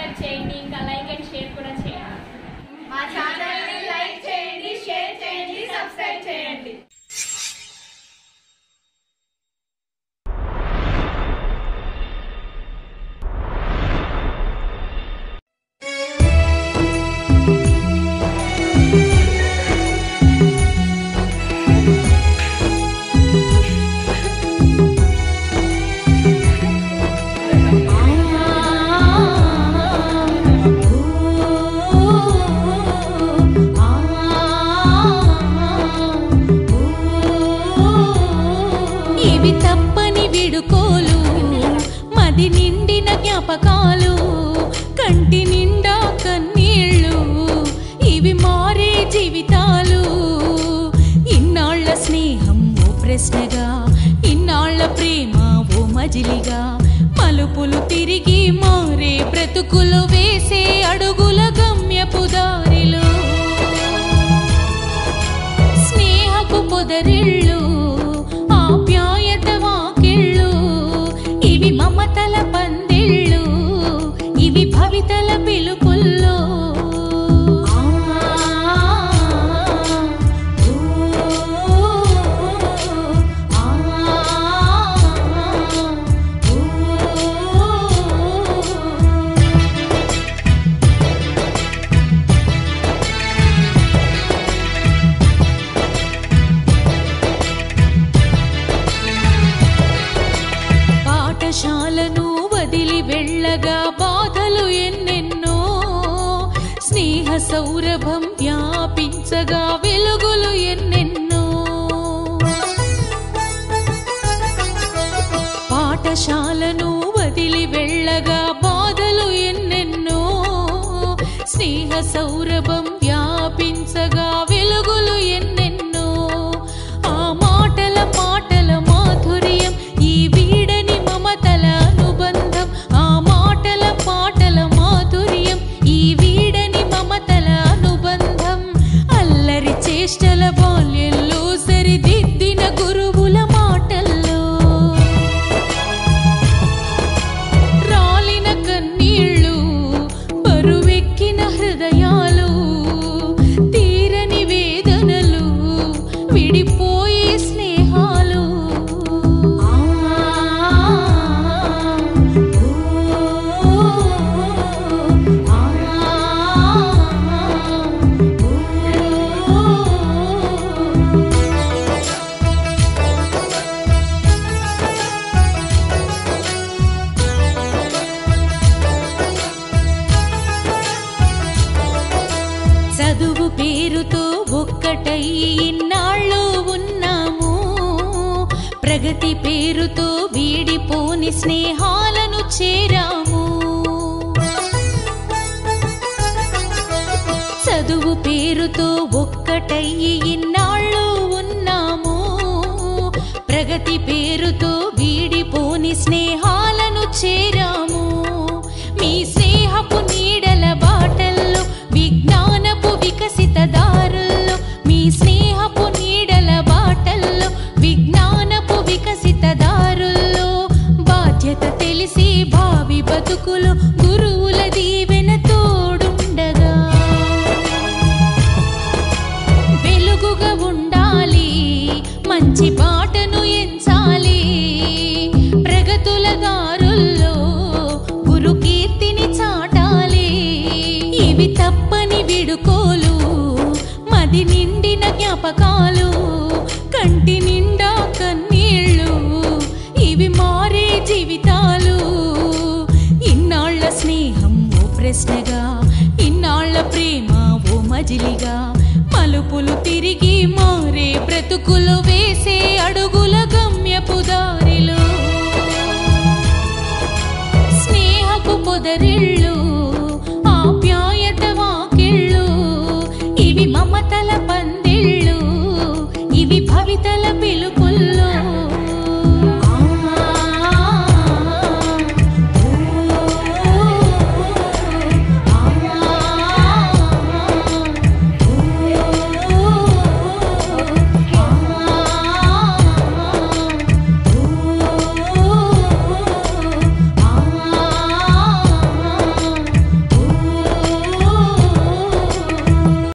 subscribe చేయండి ఇంకా like and share కూడా చేయండి మా ఛానల్ ని లైక్ చేయండి షేర్ చేయండి సబ్స్క్రైబ్ చేయండి ఇవి తప్పని విడుకోలు మది నిండిన జ్ఞాపకాలు కంటి నిండా కన్నీళ్ళు ఇవి మారే జీవితాలు ఇన్నాళ్ల స్నేహం ఓ ప్రశ్నగా ఇన్నాళ్ల ప్రేమ ఓ మజిలిగా మలుపులు తిరిగి మారే బ్రతుకులు వేసే అడుగుల గమ్యపు దారిలో స్నేహపు పొదరిళ్ళు ఆప్యాయత వాకిళ్ళు ఇవి మమతల పందిళ్ళు ఇవి భవితల పిలుపుల్లో పాఠశాలను వదిలి వెళ్ళగా బాధలు ఎన్నెన్నో స్నేహ సౌరభం వ్యాపించగా వెలుగులు ఎన్నెన్నో పాఠశాలను వదిలి వెళ్ళగా బాధలు ఎన్నెన్నో స్నేహ సౌరభం వ్యాపించగా వెలుగులు ఎన్నెన్నో ఆ మాటల పాటల మాధుర్యం ఈ వీడని మమతల అనుబంధం ఆ మాటల పాటల మాధుర్యం ఈ వీడని మమతల అనుబంధం అల్లరి చేష్టల బాల్యంలో సరిదిద్దిన గురువుల మాటల్లో రాలిన కన్నీళ్ళు బరువెక్కిన హృదయాలు తీరని వేదనలు విడిపోయే స్నేహాలు చదువు పేరుతో ఒక్కటై ఇన్నాళ్ళు ఉన్నాము ప్రగతి పేరుతో వీడిపోని స్నేహాలను చేరాము చదువు పేరుతో ఒక్కటై ఇన్నాళ్ళు ఉన్నాము ప్రగతి పేరుతో వీడిపోని స్నేహాలను చేరాము మీ స్నేహపు నీడల బాటల్లో విజ్ఞానపు వికసిత దారుల్లో మీ స్నేహపు నీడల బాటల్లో విజ్ఞానపు వికసిత దారుల్లో బాధ్యత తెలిసి భావి బతుకులు గురువుల దీవెన తోడుండగా వెలుగుగా ఉండాలి మంచి బాటను ఎంచాలి ప్రగతుల దారుల్లో గురు కీర్తిని చాటాలి ఇవి తప్పని విడుకోలు మది నిండిన జ్ఞాపకాలు కంటి నిండా కన్నీళ్ళు ఇవి మారే జీవితాలు ఇన్నాళ్ల స్నేహం ఓ ప్రశ్నగా ఇన్నాళ్ల ప్రేమ ఓ మజిలిగా మలుపులు తిరిగి మారే బ్రతుకులు వేసే అడుగుల గమ్యపు దారిలో స్నేహపు పొదరిళ్ళు ఆప్యాయత వాకిళ్ళు ఇవి మమతల పందిళ్ళు ఇవి భవితల పిలుపుల్లో